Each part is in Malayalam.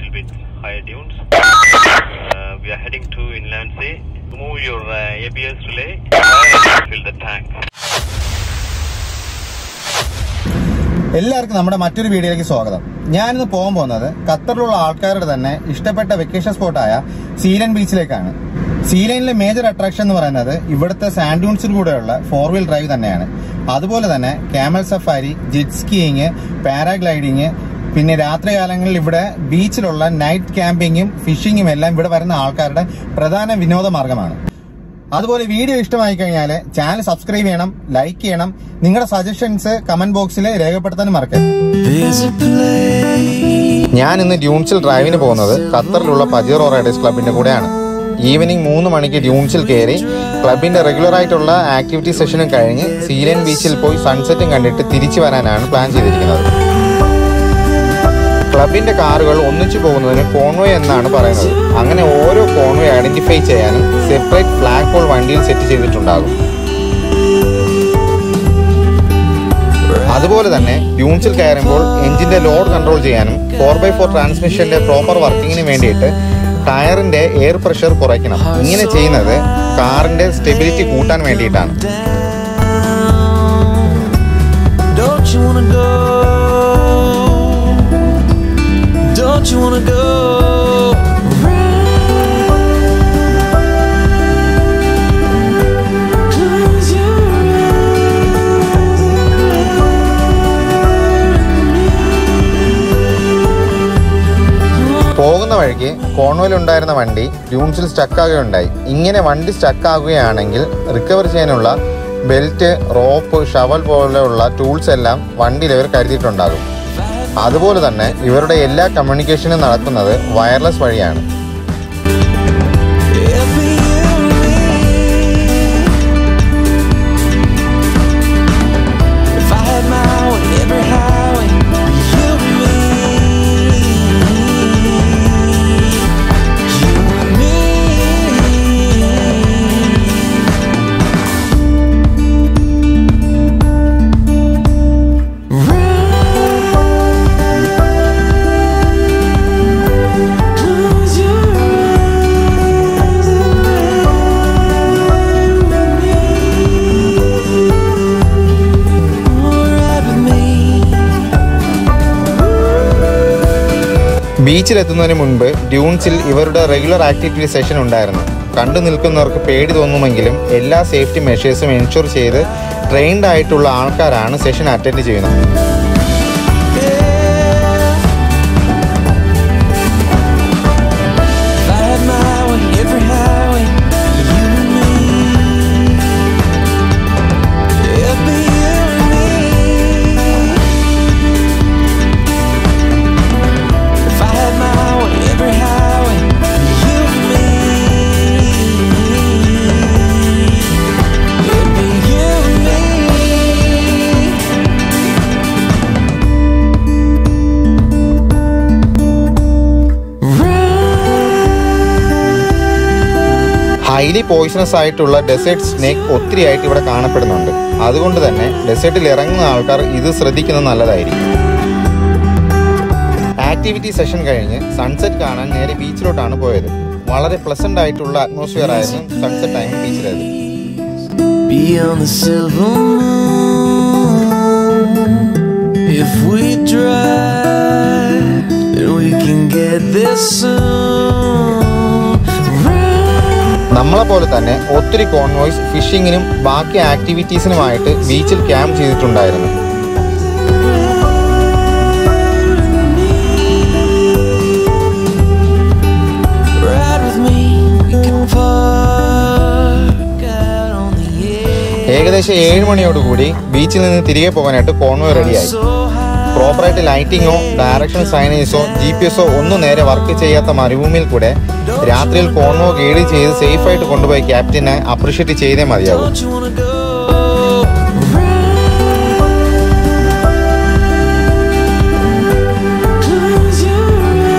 little bit higher dunes. Uh, we are heading to Inland Sea. Move your uh, ABS relay and fill the tank. എല്ലാവർക്കും നമ്മുടെ മറ്റൊരു വീഡിയോയിലേക്ക് സ്വാഗതം ഞാനിന്ന് പോകാൻ പോകുന്നത് ഖത്തറിലുള്ള ആൾക്കാരുടെ തന്നെ ഇഷ്ടപ്പെട്ട വെക്കേഷൻ സ്പോട്ടായ സീലൻ ബീച്ചിലേക്കാണ് സീലനിലെ മേജർ അട്രാക്ഷൻ എന്ന് പറയുന്നത് ഇവിടുത്തെ സാൻഡ്യൂൺസിൽ കൂടെയുള്ള ഫോർ വീൽ ഡ്രൈവ് തന്നെയാണ് അതുപോലെ തന്നെ camel safari jet skiing paragliding പിന്നെ രാത്രികാലങ്ങളിൽ ഇവിടെ ബീച്ചിലുള്ള നൈറ്റ് ക്യാമ്പിങ്ങും ഫിഷിങ്ങും എല്ലാം ഇവിടെ വരുന്ന ആൾക്കാരുടെ പ്രധാന വിനോദ മാർഗമാണ് അതുപോലെ വീഡിയോ ഇഷ്ടമായി കഴിഞ്ഞാൽ ചാനൽ സബ്സ്ക്രൈബ് ചെയ്യണം ലൈക്ക് ചെയ്യണം നിങ്ങളുടെ സജഷൻസ് കമന്റ് ബോക്സിൽ രേഖപ്പെടുത്താനും മറക്കരുത് There's a place. ഞാൻ ഇന്ന് ഡ്യൂൺസിൽ ഡ്രൈവിന് പോകുന്നത് ഖത്തറിലുള്ള പജീറോ റൈഡേഴ്സ് ക്ലബിന്റെ കൂടെയാണ് ഈവനിങ് മൂന്ന് മണിക്ക് ഡ്യൂൺസിൽ കയറി ക്ലബിന്റെ റെഗുലർ ആയിട്ടുള്ള ആക്ടിവിറ്റി സെഷനും കഴിഞ്ഞ് സീലൻ ബീച്ചിൽ പോയി സൺസെറ്റും കണ്ടിട്ട് തിരിച്ചു വരാനാണ് പ്ലാൻ ചെയ്തിരിക്കുന്നത് ക്ലബിന്റെ കാറുകൾ ഒന്നിച്ചു പോകുന്നതിന് കോൺവേ എന്നാണ് പറയുന്നത് അങ്ങനെ ഓരോ കോൺവേ ഐഡന്റിഫൈ ചെയ്യാനും സെപ്പറേറ്റ് ഫ്ലാഗ് പോൾ വണ്ടിയിൽ സെറ്റ് ചെയ്തിട്ടുണ്ടാകും അതുപോലെ തന്നെ ഡ്യൂൺസിൽ കയറുമ്പോൾ എഞ്ചിന്റെ ലോഡ് കൺട്രോൾ ചെയ്യാനും ഫോർ ബൈ ഫോർ ട്രാൻസ്മിഷന്റെ പ്രോപ്പർ വർക്കിങ്ങിന് വേണ്ടിയിട്ട് ടയറിന്റെ എയർ പ്രഷർ കുറയ്ക്കണം ഇങ്ങനെ ചെയ്യുന്നത് കാറിന്റെ സ്റ്റെബിലിറ്റി കൂട്ടാൻ വേണ്ടിയിട്ടാണ് Don't you wanna go? Don't you wanna go? Right. Close your eyes. പോകുന്ന വഴിക്ക് കോൺവയിൽ ഉണ്ടായിരുന്ന വണ്ടി ഡ്യൂൺസിൽ സ്റ്റക്കാകുകയുണ്ടായി ഇങ്ങനെ വണ്ടി സ്റ്റക്കാകുകയാണെങ്കിൽ റിക്കവർ ചെയ്യാനുള്ള ബെൽറ്റ് റോപ്പ് ഷവൽ പോലെയുള്ള ടൂൾസ് എല്ലാം വണ്ടിയിൽ ഇവർ കരുതിയിട്ടുണ്ടാകും അതുപോലെ തന്നെ ഇവരുടെ എല്ലാ കമ്മ്യൂണിക്കേഷനും നടക്കുന്നത് വയർലെസ് വഴിയാണ് It'll be you and me. If I had my way, every highway, you and me. You and me. Close your eyes Alright with me ബീച്ചിലെത്തുന്നതിന് മുൻപ് ഡ്യൂൺസിൽ ഇവരുടെ റെഗുലർ ആക്ടിവിറ്റി സെഷൻ ഉണ്ടായിരുന്നു കണ്ടു നിൽക്കുന്നവർക്ക് പേടി തോന്നുമെങ്കിലും എല്ലാ സേഫ്റ്റി മെഷേഴ്സും എൻഷുർ ചെയ്ത് ട്രെയിൻഡ് ആയിട്ടുള്ള ആൾക്കാരാണ് സെഷൻ അറ്റൻഡ് ചെയ്യുന്നത് If I had my way, every highway, you and me. It'll be you and me. If I had my way, every highway, you and me. It'll be you and me. Highly poisonous ആയിട്ടുള്ള ഡെസേർട്ട് സ്നേക്ക് ഒത്തിരി ആയിട്ട് ഇവിടെ കാണപ്പെടുന്നുണ്ട് അതുകൊണ്ട് തന്നെ ഡെസേർട്ടിൽ ഇറങ്ങുന്ന ആൾക്കാർ ഇത് ശ്രദ്ധിക്കുന്നത് നല്ലതായിരിക്കും ആക്ടിവിറ്റി സെഷൻ കഴിഞ്ഞ് സൺസെറ്റ് കാണാൻ നേരെ ബീച്ചിലോട്ടാണ് പോയത് വളരെ പ്ലസന്റ് ആയിട്ടുള്ള അറ്റ്മോസ്ഫിയർ ആയിരുന്നു സൺസെറ്റ് ടൈം ബീച്ചിലേത് Beyond the silver moon, if we try, then we can get there soon. Right. നമ്മളെ പോലെ തന്നെ ഒത്തിരി കോൺവോയ്സ് ഫിഷിങ്ങിനും ബാക്കി ആക്ടിവിറ്റീസിനുമായിട്ട് ബീച്ചിൽ ക്യാമ്പ് ചെയ്തിട്ടുണ്ടായിരുന്നു Ride with me, we can park out on the edge. ഏകദേശം ഏഴ് മണിയോടുകൂടി ബീച്ചിൽ നിന്ന് തിരികെ പോകാനായിട്ട് കോൺവോയ് റെഡിയായി So high, പ്രോപ്പറായിട്ട് ലൈറ്റിങ്ങോ ഡയറക്ഷൻ സൈനേഴ്സോ ജി പി എസോ ഒന്നും നേരെ വർക്ക് ചെയ്യാത്ത മരുഭൂമിയിൽ കൂടെ രാത്രിയിൽ കോൺവോ ഗൈഡ് ചെയ്ത് സേഫായിട്ട് കൊണ്ടുപോയി ക്യാപ്റ്റനെ അപ്രിഷ്യേറ്റ് ചെയ്തേ മതിയാകും don't you wanna go? Right. Close your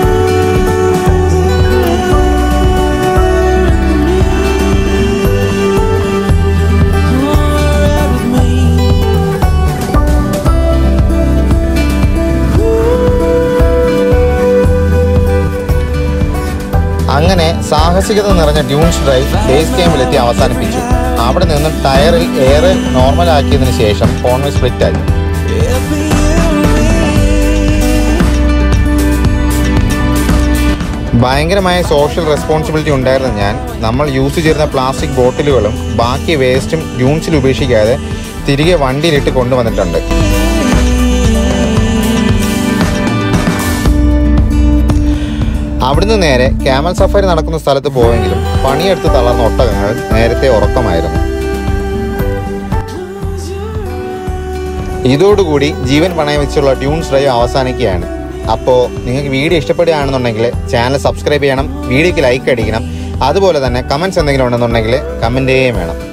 eyes. Ride with me. സാഹസികത നിറഞ്ഞ ഡ്യൂൺസ് ഡ്രൈവ് ബേസ് ക്യാമ്പിലെത്തി അവസാനിപ്പിച്ചു അവിടെ നിന്നും ടയറിൽ എയർ നോർമൽ ആക്കിയതിനു ശേഷം കോൺവേ സ്പ്ലിറ്റ് ആയി It'll be you and me. ഭയങ്കരമായ സോഷ്യൽ റെസ്പോൺസിബിലിറ്റി ഉണ്ടായിരുന്ന ഞാൻ നമ്മൾ യൂസ് ചെയ്യുന്ന പ്ലാസ്റ്റിക് ബോട്ടിലുകളും ബാക്കി വേസ്റ്റും ഡ്യൂൺസിൽ ഉപേക്ഷിക്കാതെ തിരികെ വണ്ടിയിലിട്ട് കൊണ്ടുവന്നിട്ടുണ്ട് അവിടുന്ന് നേരെ ക്യാമൽ സഫാരി നടക്കുന്ന സ്ഥലത്ത് പോയെങ്കിലും പണിയെടുത്ത് തളർന്ന ഒട്ടകങ്ങൾ നേരത്തെ ഉറക്കമായിരുന്നു ഇതോടുകൂടി ജീവൻ പണയം വെച്ചുള്ള ട്യൂൺസ് ഡ്രൈവ് അവസാനിക്കുകയാണ് അപ്പോൾ നിങ്ങൾക്ക് വീഡിയോ ഇഷ്ടപ്പെടുകയാണെന്നുണ്ടെങ്കിൽ ചാനൽ സബ്സ്ക്രൈബ് ചെയ്യണം വീഡിയോക്ക് ലൈക്ക് അടിക്കണം അതുപോലെ തന്നെ കമൻസ് എന്തെങ്കിലും ഉണ്ടെന്നുണ്ടെങ്കിൽ കമൻറ്റ് ചെയ്യുകയും വേണം